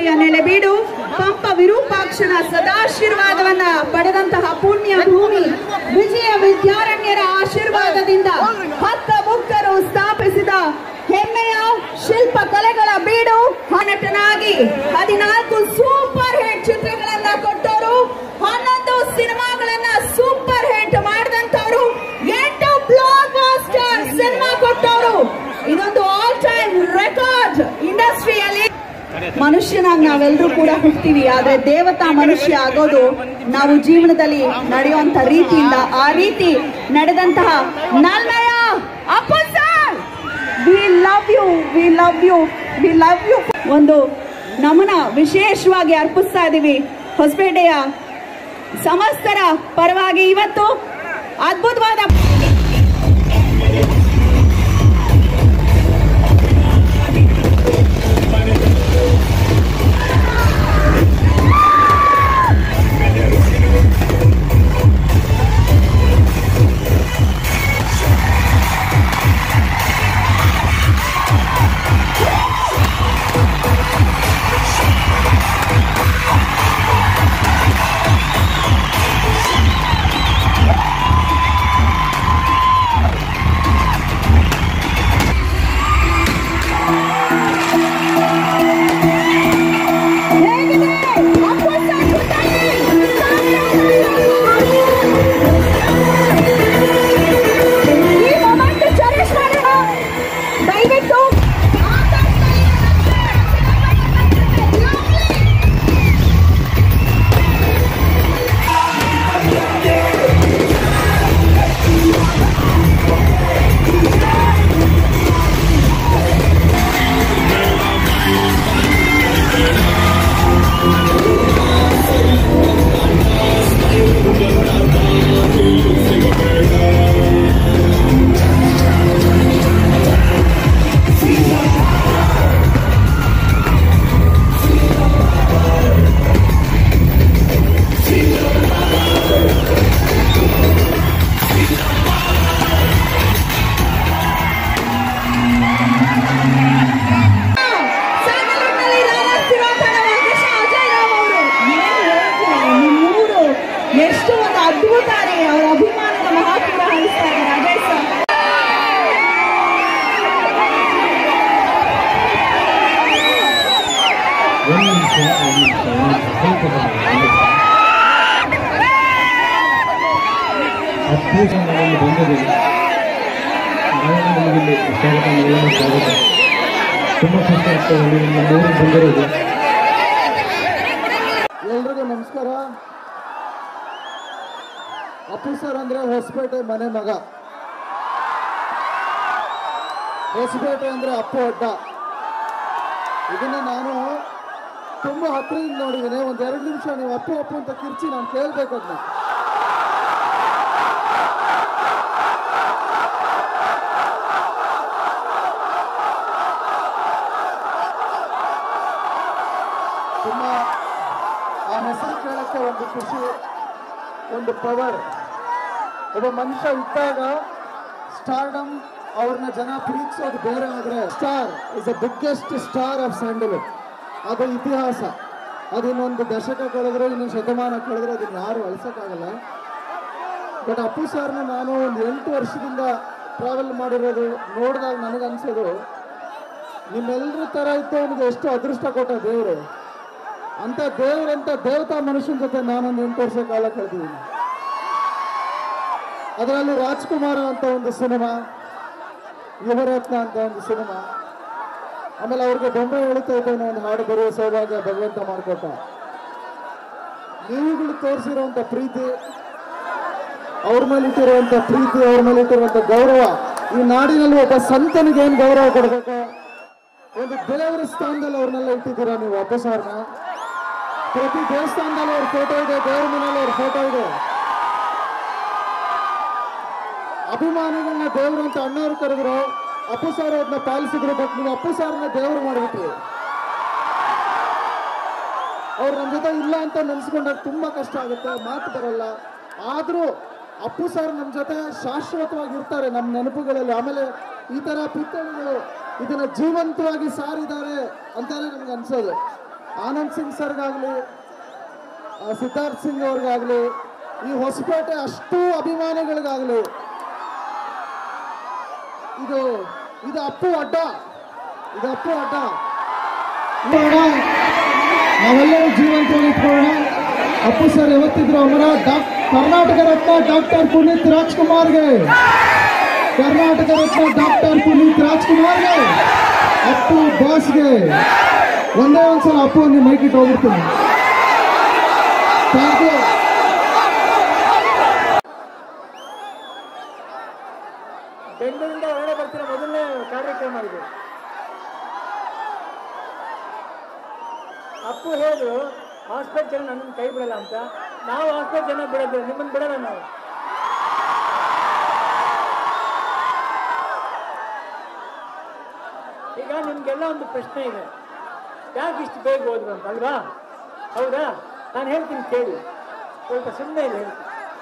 ತಾಯಿಯ ನೆಲೆಬೀಡು ಪಂಪ ವಿರೂಪಾಕ್ಷನ ಸದಾಶೀರ್ವಾದವನ್ನ ಪಡೆದಂತಹ ಪುಣ್ಯ ಭೂಮಿ ವಿಜಯ ವಿದ್ಯಾರಣ್ಯರ ಆಶೀರ್ವಾದದಿಂದ ಹತ್ತ ಮುಕ್ತರು ಸ್ಥಾಪಿಸಿದ ಹೆಮ್ಮೆಯ ಶಿಲ್ಪ ಕಲೆಗಳ ಬೀಡು ನಟನಾಗಿ ಹದಿನಾಲ್ಕು ಸೂಪರ್ ಹಿಟ್ ಚಿತ್ರಗಳನ್ನ ಕೊಟ್ಟವರು ಹನ್ನೊಂದು ಸಿನಿಮಾಗಳನ್ನ ಸೂಪರ್ ಹಿಟ್ ಮಾಡಿದಂತವರು ಎಂಟು ಬ್ಲಾಕ್ ಬಾಸ್ಟರ್ ಸಿನಿಮಾ ಕೊಟ್ಟವರು ಇದೊಂದು ಆಲ್ ಟೈಮ್ ರೆಕಾರ್ಡ್ ಇಂಡಸ್ಟ್ರಿಯಲ್ಲಿ ಮನುಷ್ಯನಾಗಿ ನಾವೆಲ್ಲರೂ ಕೂಡ ಹುಡ್ತೀವಿ ಆದ್ರೆ ದೇವತಾ ಮನುಷ್ಯ ಆಗೋದು ನಾವು ಜೀವನದಲ್ಲಿ ನಡೆಯುವಂತ ರೀತಿಯಿಂದ ಆ ರೀತಿ ನಡೆದಂತಹ ನಲ್ಮೆಯ Appu sir we love you we love you we love you ಒಂದು ನಮನ ವಿಶೇಷವಾಗಿ ಅರ್ಪಿಸ್ತಾ ಇದ್ದೀವಿ ಹೊಸಪೇಟೆಯ ಸಮಸ್ತರ ಪರವಾಗಿ ಇವತ್ತು ಅದ್ಭುತವಾದ ಹೇಗಿದೆ ಅಪ್ಪು ಸರ್ ಈ ಮೊಮೆಂಟ್ ಚೆರಿಷ್ ಮಾಡೋಣ ದಯವಿಟ್ಟು ಸಾಗರದಲ್ಲಿ ಲಾಲಿಸ್ತಿರುವಂತಹ ವೆಂಕಟೇಶ ಅಜಯ್ ರಾವ್ ಅವರು ಏನು ಹೇಳ್ತೀರಾ ನಿಮ್ಮೂರು ಎಷ್ಟು ಒಂದು ಅದ್ಭುತ ರೀ ಅವರ ಅಭಿಮಾನದ ಮಹಾಪುರ ಹರಿಸ್ತಾ ಇದ್ದಾರೆ ಅಜಯ್ ಸರ್ ಒಂದು ನಿಮಿಷ ಒಂದು ನಿಮಿಷ ಒಂದು ನಿಮಿಷ ಸ್ವಲ್ಪ ಸಮಯ, ಒಂದು ನಿಮಿಷ. ಅಪ್ಪು ನಮ್ಮಲ್ಲಿ ಬಂದಿದ್ದೀವಿ ನಾವು ನಮಗಿಲ್ಲಿ ಸ್ವಾಗತ ನೀಡಲು ಸ್ವಾಗತ ತುಂಬ ಖುಷಿ ಆಗ್ತದೆ ಇಲ್ಲಿ ನಮ್ಮ ಊರಿಗೆ ಬಂದಿರೋದು ಎಲ್ರಿಗೂ ನಮಸ್ಕಾರ ಅಪ್ಪು ಸರ್ ಅಂದ್ರೆ ಹೊಸಪೇಟೆ ಮನೆ ಮಗ ಹೊಸಪೇಟೆ ಅಂದ್ರೆ ಅಪ್ಪು ಅಡ್ಡ ಇದನ್ನ ನಾನು ತುಂಬಾ ಹತ್ತಿರದಿಂದ ನೋಡಿದ್ದೀನಿ ಒಂದ್ ಎರಡು ನಿಮಿಷ ನೀವು ಅಪ್ಪು ಅಪ್ಪು ಅಂತ ಕಿರ್ಚಿ ನಾನು ಕೇಳ್ಬೇಕು ಅದನ್ನ ತುಂಬಾ ಆ ಹೆಸರು ಕೇಳಕ್ಕೆ ಒಂದು ಖುಷಿ ಒಂದು ಪವರ್ ಒಬ್ಬ ಮನುಷ್ಯ ಇದ್ದಾಗ ಸ್ಟಾರ್ಡಮ್ ಅವ್ರನ್ನ ಜನ ಪ್ರೀತಿಸೋದು ಬೇರೆ ಆದ್ರೆ star is a biggest star of Sandalwood ಅದು ಇತಿಹಾಸ ಅದು ಇನ್ನೊಂದು ದಶಕ ಕಳೆದ್ರೆ ಇನ್ನೊಂದು ಶತಮಾನ ಕಳೆದ್ರೆ ಅದನ್ನ ಯಾರು ಅಳಿಸೋಕ್ಕಾಗಲ್ಲ ಬಟ್ ಅಪ್ಪು ಸರ್ನ ನಾನು ಒಂದು ಎಂಟು ವರ್ಷದಿಂದ ಟ್ರಾವೆಲ್ ಮಾಡಿರೋದು ನೋಡಿದಾಗ ನನಗನ್ಸೋದು ನಿಮ್ಮೆಲ್ಲರ ಥರ ಇತ್ತು ಅವನಿಗೆ ಎಷ್ಟು ಅದೃಷ್ಟ ಕೊಟ್ಟ ದೇವರು ಅಂತ ದೇವರಂತ ದೇವತಾ ಮನುಷ್ಯನ ಜೊತೆ ನಾನೊಂದು ಎಂಟು ವರ್ಷ ಕಾಲ ಕಳೆದಿದ್ದೀನಿ ಅದರಲ್ಲಿ ರಾಜ್ಕುಮಾರ ಅಂತ ಒಂದು ಸಿನಿಮಾ ಯುವರತ್ನ ಅಂತ ಒಂದು ಸಿನಿಮಾ ಆಮೇಲೆ ಅವ್ರಿಗೆ ಬೊಂಬೆ ಹೇಳ್ತಾ ಇದ್ದೇನೆ ಒಂದು ಹಾಡು ಬರುವ ಸೌಭಾಗ್ಯ ಭಗವಂತ ಮಾಡಿಕೊಟ್ಟ ನೀವುಗಳು ತೋರಿಸಿರುವಂತ ಪ್ರೀತಿ ಅವ್ರ ಮೇಲೆ ಇಟ್ಟಿರುವಂತ ಪ್ರೀತಿ ಅವ್ರ ಮೇಲೆ ಇಟ್ಟಿರುವಂತ ಗೌರವ ಈ ನಾಡಿನಲ್ಲಿ ಒಬ್ಬ ಸಂತನಿಗೆ ಏನ್ ಗೌರವ ಕೊಡಬೇಕು ಒಂದು ದೇವರ ಸ್ಥಾನದಲ್ಲಿ ಅವ್ರನ್ನೆಲ್ಲ ಇಟ್ಟಿದ್ದೀರಾ ನೀವು ವಾಪಸ್ ಅವ್ರನ್ನ ಪ್ರತಿ ದೇವಸ್ಥಾನದಲ್ಲಿ ಅವ್ರ ಫೋಟೋ ಇದೆ ದೇವ್ರ ಮನೆಯಲ್ಲಿ ಅವ್ರ ಫೋಟೋ ಇದೆ ಅಭಿಮಾನಿಗಳನ್ನ ದೇವರು ಅಂತ ಅಣ್ಣವ್ರು ಕರೆದ್ರು ಅಪ್ಪು ಸರ್ ಅವ್ರನ್ನ ಪಾಲಿಸಿದ್ರು ಬಟ್ ನೀವು ಅಪ್ಪು ಸಾರ್ನ ದೇವರು ಮಾಡಿಬಿಟ್ರಿ ಅವ್ರು ನಮ್ಮ ಜೊತೆ ಇಲ್ಲ ಅಂತ ನೆನೆಸ್ಕೊಂಡಾಗ ತುಂಬಾ ಕಷ್ಟ ಆಗುತ್ತೆ ಮಾತು ಬರಲ್ಲ ಆದ್ರೂ ಅಪ್ಪು ಸರ್ ನಮ್ಮ ಜೊತೆ ಶಾಶ್ವತವಾಗಿ ಇರ್ತಾರೆ ನಮ್ಮ ನೆನಪುಗಳಲ್ಲಿ ಆಮೇಲೆ ಈ ತರ ಪುತ್ಥಳಿಗಳು ಇದನ್ನ ಜೀವಂತವಾಗಿ ಸಾರಿದ್ದಾರೆ ಅಂತಾನೆ ನಮ್ಗೆ ಅನ್ಸೋದು ಆನಂದ್ ಸಿಂಗ್ ಸರ್ಗಾಗಲಿ ಸಿದ್ಧಾರ್ಥ್ ಸಿಂಗ್ ಅವ್ರಿಗಾಗಲಿ ಈ ಹೊಸಪೇಟೆ ಅಷ್ಟು ಅಭಿಮಾನಿಗಳಿಗಾಗಲಿ ಇದು ಇದು ಅಪ್ಪು ಅಡ್ಡ ಇದು ಅಪ್ಪು ಅಡ್ಡ ಇವಾಗ ನಾವೆಲ್ಲರೂ ಜೀವಂತವಾಗಿ ಇಟ್ಕೊಳ್ಳೋಣ ಅಪ್ಪು ಸರ್ ಯಾವತ್ತಿದ್ರು ಅವರ ಡಾಕ್ ಕರ್ನಾಟಕ ರತ್ನ ಡಾಕ್ಟರ್ ಪುನೀತ್ ರಾಜ್ಕುಮಾರ್ಗೆ ಕರ್ನಾಟಕ ರತ್ನ ಡಾಕ್ಟರ್ ಪುನೀತ್ ರಾಜ್ಕುಮಾರ್ಗೆ ಅಪ್ಪು ಬಾಸ್ಗೆ ಒಂದೇ ಒಂದ್ಸಲ ಅಪ್ಪು ಒಂದು ಮೈಕ್ ಇಟ್ಟು ಹೋಗ್ಬಿಡ್ತೀನಿ ಥ್ಯಾಂಕ್ ಯು ಬೆಂಗಳೂರಿಂದ ಹೊರಗಡೆ ಬರ್ತಿರೋ ಮೊದಲನೇ ಕಾರ್ಯಕ್ರಮ ಇದು ಅಪ್ಪು ಹೇಳಿದ್ರು ಹಾಸ್ಪಿಟಲ್ ಜನ ನನ್ನನ್ನು ಕೈ ಬಿಡಲ್ಲ ಅಂತ ನಾವು ಹಾಸ್ಪಿಟಲ್ ಜನ ಬಿಡೋದು ನಿಮ್ಮನ್ನು ಬಿಡಲ್ಲ ನಾವು ಈಗ ನಿಮ್ಗೆಲ್ಲ ಒಂದು ಪ್ರಶ್ನೆ ಇದೆ ಯಾಕೆ ಇಷ್ಟು ಬೇಗ ಹೋದ್ರು ಅಂತ ಅಲ್ವಾ ಹೌದಾ ನಾನು ಹೇಳ್ತೀನಿ ಕೇಳಿ ಸ್ವಲ್ಪ ಸುಮ್ಮನೆ ಇಲ್ಲ ಹೇಳ್ತೀನಿ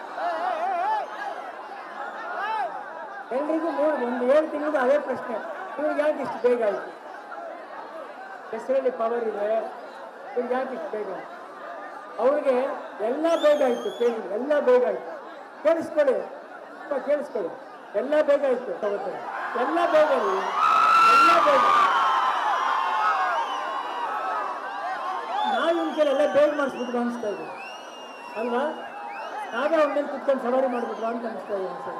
ಎಲ್ರಿಗೂ ಮೂರು ಒಂದು ಏಳು ತಿಂಗಳು ಅದೇ ಪ್ರಶ್ನೆ ಇವ್ರಿಗೆ ಯಾಕೆ ಇಷ್ಟು ಬೇಗ ಆಯಿತು ಹೆಸರಲ್ಲಿ ಪವರ್ ಇದೆ ಇವ್ರಿಗೆ ಯಾಕೆ ಇಷ್ಟು ಬೇಗ ಆಯ್ತು? ಅವ್ರಿಗೆ ಎಲ್ಲ ಬೇಗ ಆಯಿತು ಕೇಳಿ ಎಲ್ಲ ಬೇಗ ಆಯಿತು ಕೇಳಿಸ್ಕೊಳ್ಳಿ ಸ್ವಲ್ಪ ಕೇಳಿಸ್ಕೊಳ್ಳಿ ಎಲ್ಲ ಬೇಗ ಆಯಿತು ತಗೋತಾರೆ ಎಲ್ಲ ಬೇಗ ರೀ ಎಲ್ಲ ಬೇಗ ನಾವು ಇವ್ರ ಎಲ್ಲ ಬೇಗ ಮಾಡಿಸ್ಬಿಟ್ರು ಅನಿಸ್ತಾ ಇದೆ ಅಲ್ವಾ ನಾವೇ ಅವ್ರ ಮೇಲೆ ಕುತ್ಕೊಂಡು ಸವಾರಿ ಮಾಡಿಬಿಟ್ರು ಅಂತ ಅನಿಸ್ತಾ ಇದೆ ಒಂದ್ಸಲ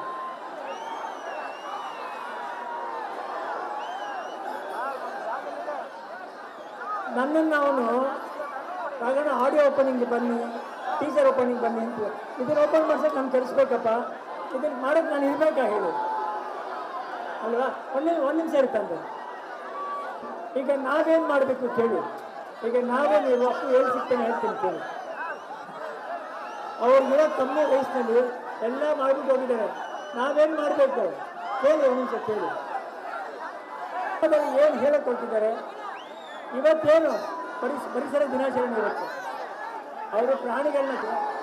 ನನ್ನನ್ನು ಅವನು ಆಗೋಣ ಆಡಿಯೋ ಓಪನಿಂಗ್ ಬನ್ನಿ ಟೀಚರ್ ಓಪನಿಂಗ್ ಬನ್ನಿ ಅಂತ ಇದನ್ನ ಓಪನ್ ಮಾಡ್ಸೋಕೆ ನಾನು ಕಳಿಸ್ಬೇಕಪ್ಪ ಇದನ್ನ ಮಾಡೋಕೆ ನಾನು ಇರ್ಬೇಕಾ ಹೇಳಿ ಅಲ್ವಾ ಒಂದೇ ಒಂದು ನಿಮಿಷ ಇರ್ತಂತೆ ಈಗ ನಾವೇನು ಮಾಡಬೇಕು ಕೇಳಿ ಈಗ ನಾವೇನು ಇರುವ ಅಪ್ಪು ಏನು ಸಿಗ್ತಾನೆ ಹೇಳ್ತೀನಿ ಕೇಳಿ ಅವ್ರಿಗಿರೋ ಕಮ್ಮಿ ವಯಸ್ಸಿನಲ್ಲಿ ಎಲ್ಲ ಮಾಡ್ಬಿಟ್ಟು ಹೋಗಿದ್ದಾರೆ ನಾವೇನು ಮಾಡಬೇಕು ಕೇಳಿ ಒಂದು ನಿಮಿಷ ಕೇಳಿ ಏನು ಹೇಳಕ್ ಹೊರಟಿದ್ದಾರೆ ಇವತ್ತೇನು ಪರಿಸ್ ಪರಿಸರ ದಿನಾಚರಣೆ ಇವತ್ತು ಅವರು ಪ್ರಾಣಿಗಳನ್ನ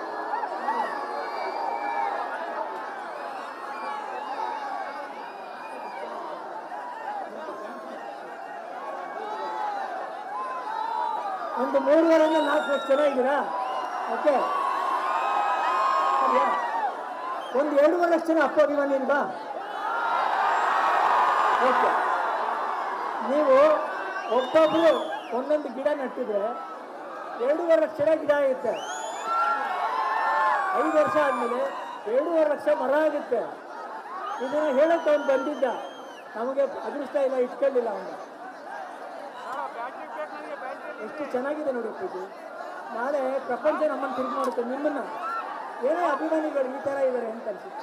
ಒಂದು ಮೂರುವರೆಯಿಂದ ನಾಲ್ಕು ಲಕ್ಷ ಜನ ಇದ್ದೀರಾ ಓಕೆ ಸರಿಯಾ ಒಂದು ಎರಡೂವರೆ ಲಕ್ಷ ಜನ ಅಪ್ಪ ಅಭಿಮಾನಿ ಇಲ್ವಾ ಓಕೆ ನೀವು ಒಬ್ಬೊಬ್ರು ಒಂದೊಂದು ಗಿಡ ನಟ್ಟಿದ್ರೆ ಎರಡೂವರೆ ಲಕ್ಷ ಜನ ಗಿಡ ಆಗುತ್ತೆ ಐದು ವರ್ಷ ಆದಮೇಲೆ ಎರಡೂವರೆ ಲಕ್ಷ ಮರ ಆಗುತ್ತೆ ಇದನ್ನ ಹೇಳಕ್ಕೆ ಅವ್ನು ಬಂದಿದ್ದ ನಮಗೆ ಅದೃಷ್ಟ ಇಲ್ಲ ಇಟ್ಕೊಂಡಿಲ್ಲ ಅವನು ಎಷ್ಟು ಚೆನ್ನಾಗಿದೆ ನೋಡಿ ಇದು ನಾಳೆ ಪ್ರಪಂಚ ನಮ್ಮನ್ನು ತಿರುಗಿ ಮಾಡುತ್ತೆ ನಿಮ್ಮನ್ನ ಏನೇ ಅಭಿಮಾನಿಗಳು ಈ ಥರ ಇದ್ದಾರೆ ಅಂತ ಅನ್ಸುತ್ತೆ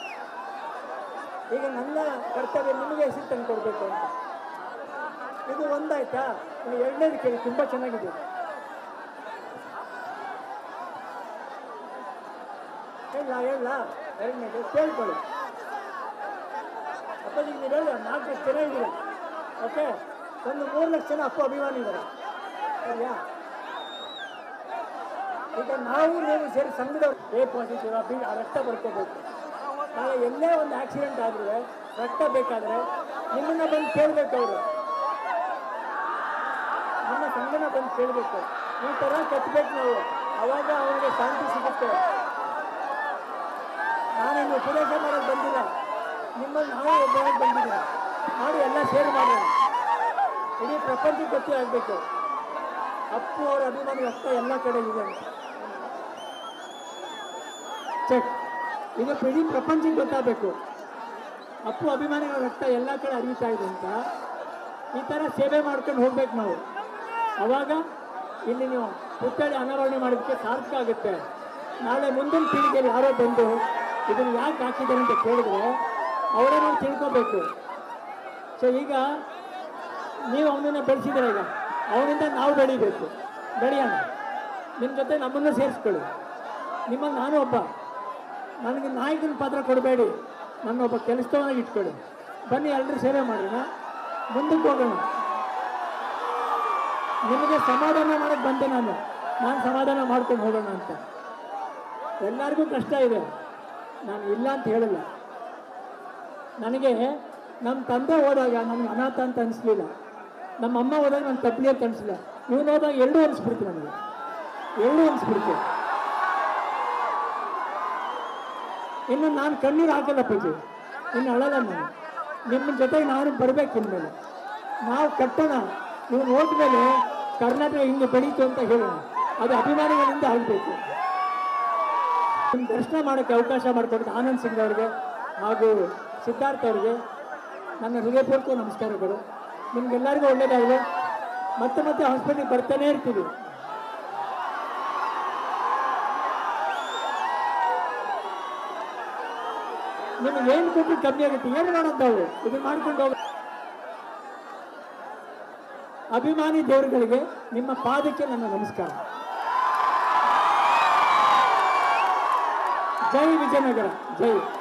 ಈಗ ನನ್ನ ಕರ್ತವ್ಯ ನಿಮಗೆ ಹೆಸರು ತಂದು ಕೊಡಬೇಕು ಅಂತ ಇದು ಒಂದಾಯ್ತಾ ಇನ್ನು ಎರಡನೇದು ಕೇಳಿ ತುಂಬ ಚೆನ್ನಾಗಿದೆ ಹೇಳ ಹೇಳ ಎರಡನೇದು ಕೇಳ್ಕೊಳ್ಳಿ ಅಪ್ಪಾಜಿ ನೀವು ಹೇಳಿ ನಾಲ್ಕು ಲಕ್ಷ ಜನ ಇದ್ದೀರಾ ಓಕೆ ಒಂದು ಮೂರು ಲಕ್ಷ ಜನ ಅಪ್ಪ ಅಭಿಮಾನಿ ಇದ್ದಾರೆ ಸರಿಯಾ ಈಗ ನಾವು ನೀವು ಸೇರಿ ಸಂಘದವ್ರು ಎ ಪಾಸಿಟಿವ್ ಬಿ ರಕ್ತ ಬರ್ಕೋಬೇಕು ನಾಳೆ ಎಲ್ಲೇ ಒಂದು ಆಕ್ಸಿಡೆಂಟ್ ಆದ್ರೆ ರಕ್ತ ಬೇಕಾದ್ರೆ ನಿಮ್ಮನ್ನ ಬಂದು ಕೇಳಬೇಕು ಅವರು ನಮ್ಮ ಸಂಘನ ಬಂದು ಕೇಳಬೇಕು ಈ ಥರ ಕಟ್ಟಬೇಕು ನಾವು ಅವಾಗ ಅವರಿಗೆ ಶಾಂತಿ ಸಿಗುತ್ತೆ ನಾನಿನ್ನು ಉಪದೇಶ ಮಾಡೋದು ಬಂದಿಲ್ಲ ನಿಮ್ಮಲ್ಲಿ ನಾವು ಒಬ್ಬರಾಗಿ ಬಂದಿದ್ದೀವಿ ಮಾಡಿ ಎಲ್ಲ ಸೇರಿ ಮಾಡೋಣ ಇಡೀ ಪ್ರಪಂಚಕ್ಕೆ ಗೊತ್ತೇ ಆಗಬೇಕು ಅಪ್ಪು ಅವರ ಅಭಿಮಾನಿ ರಕ್ತ ಎಲ್ಲ ಕಡೆ ಇದೆ ಅಂತ ಚೆಕ್ ಈಗ ಇಡೀ ಪ್ರಪಂಚಕ್ಕೆ ಗೊತ್ತಾಗಬೇಕು ಅಪ್ಪು ಅಭಿಮಾನಿಗಳ ರಕ್ತ ಎಲ್ಲ ಕಡೆ ಹರಿತಾ ಇದೆ ಅಂತ ಈ ಥರ ಸೇವೆ ಮಾಡ್ಕೊಂಡು ಹೋಗ್ಬೇಕು ನಾವು ಅವಾಗ ಇಲ್ಲಿ ನೀವು ಪುತ್ಥಳಿ ಅನಾವರಣೆ ಮಾಡೋದಕ್ಕೆ ಸಾರ್ಥಕ ಆಗುತ್ತೆ ನಾಳೆ ಮುಂದಿನ ಪೀಳಿಗೆಯಲ್ಲಿ ಯಾರೋ ಬಂದು ಇದನ್ನು ಯಾಕೆ ಹಾಕಿದ್ದಾರೆ ಅಂತ ಕೇಳಿದ್ರೆ ಅವರೇ ನಾವು ತಿಳ್ಕೋಬೇಕು ಸೊ ಈಗ ನೀವು ಅವನನ್ನು ಬೆಳೆಸಿದ್ರೆ ಈಗ ಅವನಿಂದ ನಾವು ಬೆಳಿಬೇಕು ಬೆಳೆಯೋಣ ನಿಮ್ಮ ಜೊತೆ ನಮ್ಮನ್ನು ಸೇರಿಸ್ಕೊಳ್ಳಿ ನಿಮ್ಮಲ್ಲಿ ನಾನು ಒಬ್ಬ ನನಗೆ ನಾಯಕನ ಪಾತ್ರ ಕೊಡಬೇಡಿ ನನ್ನ ಒಬ್ಬ ಕೆಲಸದವನಾಗಿ ಇಟ್ಕೊಳ್ಳಿ ಬನ್ನಿ ಎಲ್ಲರೂ ಸೇವೆ ಮಾಡೋಣ ಮುಂದಕ್ಕೆ ಹೋಗೋಣ ನಿಮಗೆ ಸಮಾಧಾನ ಮಾಡಕ್ಕೆ ಬಂದೆ ನಾನು ನಾನು ಸಮಾಧಾನ ಮಾಡ್ಕೊಂಡು ಹೋಗೋಣ ಅಂತ ಎಲ್ಲರಿಗೂ ಕಷ್ಟ ಇದೆ ನಾನು ಇಲ್ಲ ಅಂತ ಹೇಳಿಲ್ಲ ನನಗೆ ನಮ್ಮ ತಂದೆ ಹೋದಾಗ ನನಗೆ ಅನಾಥ ಅಂತ ಅನಿಸ್ಲಿಲ್ಲ ನಮ್ಮ ಅಮ್ಮ ಹೋದಾಗ ನಾನು ತಪ್ಪಲಿ ಅಂತ ಅನಿಸಿಲ್ಲ ಇವನು ಹೋದಾಗ ಎರಡೂ ಅನಿಸ್ಬಿಡ್ತು ನನಗೆ ಎರಡೂ ಅನಿಸ್ಬಿಡ್ತು ಇನ್ನು ನಾನು ಕಣ್ಣೀರು ಹಾಕಲ್ಲ ಪೂಜೆ ಇನ್ನು ಅಳಲ್ಲ ನಾನು ನಿಮ್ಮ ಜೊತೆಗೆ ನಾನು ಬರಬೇಕು ಇನ್ಮೇಲೆ ನಾವು ಕಟ್ಟೋಣ ಇವನು ಹೋದ್ಮೇಲೆ ಕರ್ನಾಟಕ ಹಿಂಗೆ ಬೆಳೀತು ಅಂತ ಹೇಳೋಣ ಅದು ಅಭಿಮಾನಿಗಳಿಂದ ಆಗಬೇಕು ನಿಮ್ಮ ದರ್ಶನ ಮಾಡೋಕ್ಕೆ ಅವಕಾಶ ಮಾಡಿಕೊಟ್ಟು ಆನಂದ್ ಸಿಂಗ್ ಅವರಿಗೆ ಹಾಗೂ ಸಿದ್ಧಾರ್ಥ್ ಅವರಿಗೆ ನನ್ನ ಹೃದಯಪೂರ್ವಕ ನಮಸ್ಕಾರಗಳು ನಿಮ್ಗೆಲ್ಲರಿಗೂ ಒಳ್ಳೇದಾಗಲಿ ಮತ್ತೆ ಮತ್ತೆ ಹಾಸ್ಪಿಟ್ಲಿಗೆ ಬರ್ತಾನೆ ಇರ್ತೀವಿ ನಿಮ್ಗೆ ಏನು ಕೊಟ್ಟು ಕಮ್ಮಿ ಆಗುತ್ತೆ ಏನು ಮಾಡೋದು ಇದು ಮಾಡ್ಕೊಂಡು ಹೋಗ ಅಭಿಮಾನಿ ದೇವರುಗಳಿಗೆ ನಿಮ್ಮ ಪಾದಕ್ಕೆ ನನ್ನ ನಮಸ್ಕಾರ ಜೈ ವಿಜಯನಗರ ಜೈ